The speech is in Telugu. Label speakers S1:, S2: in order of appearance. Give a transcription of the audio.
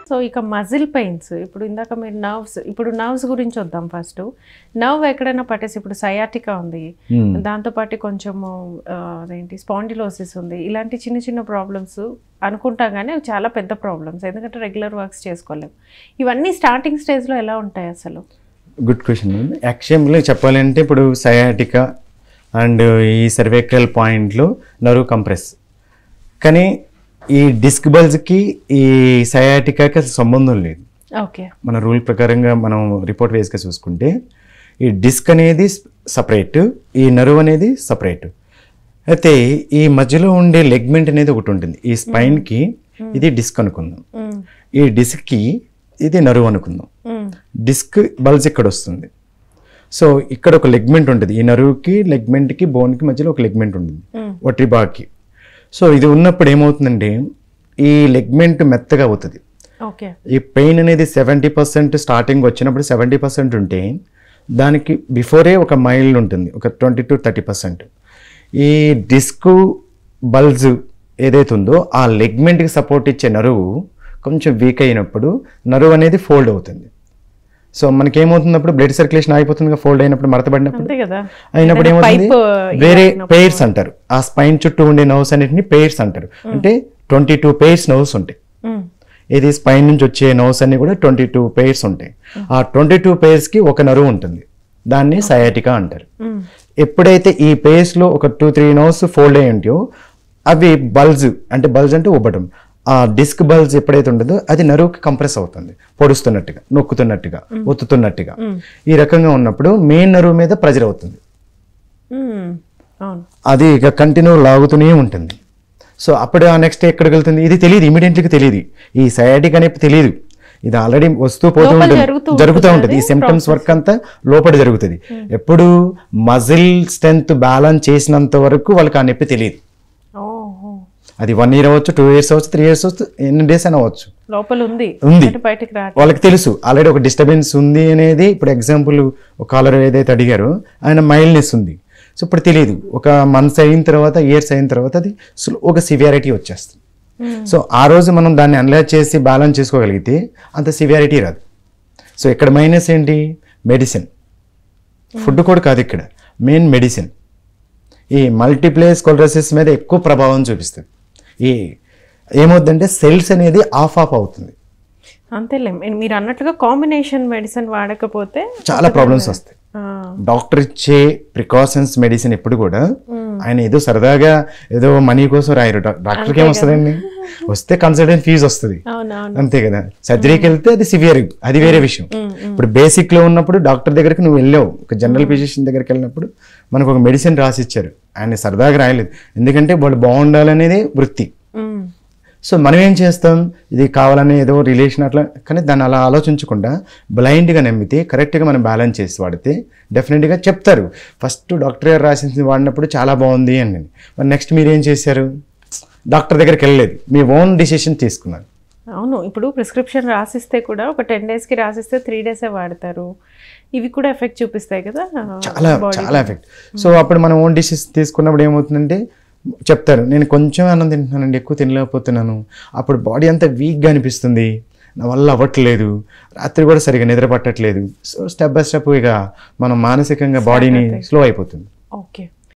S1: సో ఇక మజిల్ పెయిన్స్ ఇప్పుడు ఇందాక మీరు నర్వ్స్ ఇప్పుడు నర్వ్స్ గురించి వద్దాం ఫస్ట్ నర్వ్ ఎక్కడైనా పట్టేసి ఇప్పుడు సయాటికా ఉంది
S2: Hmm.
S1: దాంతోపాటు కొంచెము ఆ, అదేంటి స్పాండిలోసిస్ ఉంది ఇలాంటి చిన్న చిన్న ప్రాబ్లమ్స్ అనుకుంటా కానీ అవి చాలా పెద్ద ప్రాబ్లమ్స్ ఎందుకంటే రెగ్యులర్ వర్క్స్ చేసుకోలేము ఇవన్నీ స్టార్టింగ్ స్టేజ్లో ఎలా ఉంటాయి అసలు
S2: గుడ్ క్వశ్చన్ యాక్చువల్గా చెప్పాలంటే ఇప్పుడు సయాటికా అండ్ ఈ సర్వైకల్ పాయింట్లో నరువు కంప్రెస్ కానీ ఈ డిస్క్ బల్జ్కి ఈ సయాటికాకి అసలు సంబంధం లేదు
S1: ఓకే
S2: మన రూల్ ప్రకారంగా మనం రిపోర్ట్ వేసుగా చూసుకుంటే ఈ డిస్క్ అనేది సపరేట్ ఈ నరువు అనేది సపరేట్ అయితే ఈ మధ్యలో ఉండే లెగ్మెంట్ అనేది ఒకటి ఉంటుంది ఈ స్పైన్కి ఇది డిస్క్ అనుకుందాం ఈ డిస్క్కి ఇది నరువు అనుకుందాం డిస్క్ బల్జ్ ఇక్కడ వస్తుంది సో ఇక్కడ ఒక లెగ్మెంట్ ఉంటుంది ఈ నరువుకి లెగ్మెంట్కి బోన్కి మధ్యలో ఒక లెగ్మెంట్ ఉంటుంది ఒట్రిబాకి సో ఇది ఉన్నప్పుడు ఏమవుతుందంటే ఈ లెగ్మెంట్ మెత్తగా అవుతుంది
S1: ఓకే
S2: ఈ పెయిన్ అనేది సెవెంటీ పర్సెంట్ స్టార్టింగ్ వచ్చినప్పుడు సెవెంటీ పర్సెంట్ ఉంటే దానికి బిఫోరే ఒక మైల్ ఉంటుంది ఒక ట్వంటీ టు థర్టీ పర్సెంట్ ఈ డిస్క్ బల్జ్ ఏదైతే ఉందో ఆ లెగ్మెంట్కి సపోర్ట్ ఇచ్చే నరువు కొంచెం వీక్ అయినప్పుడు నరువు అనేది ఫోల్డ్ అవుతుంది సో మనకి ఏమవుతున్నప్పుడు బ్లడ్ సర్క్యులేషన్ ఆగిపోతుంది ఫోల్డ్ అయినప్పుడు మడతపడినప్పుడు
S1: అంతే కదా
S2: అయినప్పుడు
S1: ఏదైనా
S2: ఏమవుతుంది
S1: pipe
S2: వేరే
S1: ఇలాగినప్పుడు.
S2: పెయిర్స్ అంటారు ఆ స్పైన్ చుట్టూ ఉండే నర్వ్స్ అన్నిటిని పెయిర్స్ అంటారు అంటే ట్వంటీ టూ పెయిర్స్ నర్వ్స్ ఉంటాయి
S1: మ్మ్.
S2: ఇది స్పైన్ నుంచి వచ్చే నర్వ్స్ అన్ని కూడా ట్వంటీ టూ పెయిర్స్ ఉంటాయి ఆ ట్వంటీ టూ కి ఒక నరువు ఉంటుంది దాన్ని సయాటికా అంటారు
S1: మ్మ్.
S2: ఎప్పుడైతే ఈ పేస్ లో ఒక టూ త్రీ నర్వ్స్ ఫోల్డ్ అయ్యి ఉంటాయో అవి బల్జ్ అంటే బల్జ్ అంటే ఉబ్బటం ఆ డిస్క్ బల్జ్ ఎప్పుడైతే ఉంటుందో అది నరువుకి కంప్రెస్ అవుతుంది పొడుస్తున్నట్టుగా నొక్కుతున్నట్టుగా ఒత్తుతున్నట్టుగా ఈ రకంగా ఉన్నప్పుడు మెయిన్ నరువు మీద ప్రెజర్ అవుతుంది
S1: మ్మ్. అవును
S2: అది ఇక కంటిన్యూ లాగుతూనే ఉంటుంది సో అప్పుడు ఆ నెక్స్ట్ ఎక్కడికి వెళ్తుంది ఇది తెలియదు ఇమీడియట్లీగా తెలియదు ఈ సయాటిక్ అనేది తెలియదు ఇది ఆల్రెడీ వస్తూ పోతూ
S1: లోపల
S2: ఉంటుంది
S1: జరుగుతూ
S2: జరుగుతూ
S1: ఉంటుంది
S2: ఉంటుంది ఈ
S1: అది
S2: సిమ్టమ్స్ వర్క్ అంతా లోపల జరుగుతుంది ఎప్పుడు మజిల్ స్ట్రెంత్ బ్యాలెన్స్ చేసినంత వరకు వాళ్ళకి ఆ నొప్పి తెలియదు
S1: ఓహో
S2: అది వన్ ఇయర్ అవ్వచ్చు టూ ఇయర్స్ అవ్వచ్చు త్రీ ఇయర్స్ అవ్వచ్చు ఎన్ని డేస్ అయినా అవ్వచ్చు
S1: లోపల ఉంది
S2: ఉంది.
S1: అంటే బయటికి రా
S2: వాళ్ళకి తెలుసు ఆల్రెడీ ఒక డిస్టర్బెన్స్ ఉంది అనేది ఇప్పుడు ఎగ్జాంపుల్ ఒక కాలర్ ఏదైతే అడిగారో ఆయన మైల్డ్నెస్ ఉంది సో ఇప్పుడు తెలియదు ఒక మంత్స్ అయిన తర్వాత ఇయర్స్ అయిన తర్వాత అది స్లో- ఒక సివియారిటీ వచ్చేస్తుంది సో ఆ రోజు మనం దాన్ని అనలైజ్ చేసి బ్యాలెన్స్ చేసుకోగలిగితే అంత సివియారిటీ రాదు సో ఇక్కడ మైనస్ ఏంటి మెడిసిన్ ఫుడ్ కూడా కాదు ఇక్కడ మెయిన్ మెడిసిన్ ఈ మల్టీప్లేస్ కొలరసిస్ మీద ఎక్కువ ప్రభావం చూపిస్తుంది ఈ ఏమవుతుందంటే సెల్స్ అనేది ఆఫ్ ఆఫ్ అవుతుంది
S1: అంతేలే మీ- మీరు అన్నట్టుగా కాంబినేషన్ మెడిసిన్ వాడకపోతే
S2: చాలా ప్రాబ్లమ్స్ వస్తాయి
S1: ఆ,
S2: డాక్టర్ ఇచ్చే ప్రికాషన్స్ మెడిసిన్ ఎప్పుడు కూడా ఆయన ఏదో సరదాగా ఏదో మనీ కోసం రాయరు డా- డాక్టర్కి ఏం వస్తుందండి వస్తే కన్సల్టెంట్ ఫీజు వస్తుంది
S1: అవునవును
S2: అంతే కదా సర్జరీకి వెళ్తే అది సివియర్ అది వేరే విషయం ఇప్పుడు బేసిక్ లో ఉన్నప్పుడు డాక్టర్ దగ్గరికి నువ్వు వెళ్ళావు ఒక జనరల్ ఫిజిషియన్ దగ్గరికి వెళ్ళినప్పుడు మనకు ఒక మెడిసిన్ రాసి ఇచ్చారు ఆయన సరదాగా రాయలేదు ఎందుకంటే వాళ్ళు బాగుండాలనేది వృత్తి
S1: మ్మ్.
S2: సో మనం ఏం చేస్తాం ఇది కావాలని ఏదో రిలేషన్ అట్లా కానీ దాన్ని అలా ఆలోచించకుండా బ్లైండ్గా నమ్మితే కరెక్ట్గా మనం బ్యాలెన్స్ చేసి వాడితే డెఫినెట్గా చెప్తారు ఫస్ట్ డాక్టర్ గారు రాసింది వాడినప్పుడు చాలా బాగుంది అని మరి నెక్స్ట్ మీరు ఏం చేశారు డాక్టర్ దగ్గరికి వెళ్ళలేదు మీ ఓన్ డిసిషన్ తీసుకున్నారు
S1: అవును ఇప్పుడు ప్రిస్క్రిప్షన్ రాసిస్తే కూడా ఒక టెన్ డేస్కి రాసిస్తే త్రీ డేసే వాడతారు ఇవి కూడా ఎఫెక్ట్ చూపిస్తాయి కదా
S2: చాలా చాలా ఎఫెక్ట్ సో అప్పుడు మనం ఓన్ డిషెస్ తీసుకున్నప్పుడు ఏమవుతుందంటే చెప్తారు నేను కొంచెం అన్నం తింటున్నానండి ఎక్కువ తినలేకపోతున్నాను అప్పుడు బాడీ అంతా వీక్గా అనిపిస్తుంది నా వల్ల అవ్వట్లేదు రాత్రి కూడా సరిగా నిద్ర పట్టట్లేదు సో స్టెప్ బై స్టెప్ ఇక మనం మానసికంగా బాడీని స్లో అయిపోతుంది
S1: ఓకే